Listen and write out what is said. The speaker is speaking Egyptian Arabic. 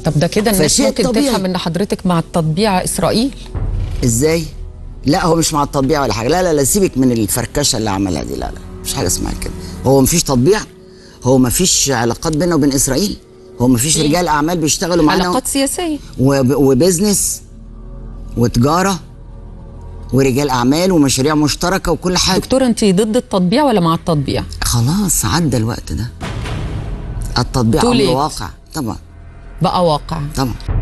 طب ده كده الناس فشيء ممكن طبيعي. تفهم ان حضرتك مع التطبيع اسرائيل ازاي لا هو مش مع التطبيع ولا حاجه لا لا لا سيبك من الفركشه اللي عملها دي لا لا مش حاجه اسمها كده هو مفيش تطبيع هو مفيش علاقات بينه وبين اسرائيل هو مفيش رجال اعمال بيشتغلوا معانا علاقات سياسيه وب- وبزنس وتجاره ورجال اعمال ومشاريع مشتركه وكل حاجه دكتوره انت ضد التطبيع ولا مع التطبيع خلاص عدى الوقت ده التطبيع Too امر late. واقع طبعا بقى واقع طبعا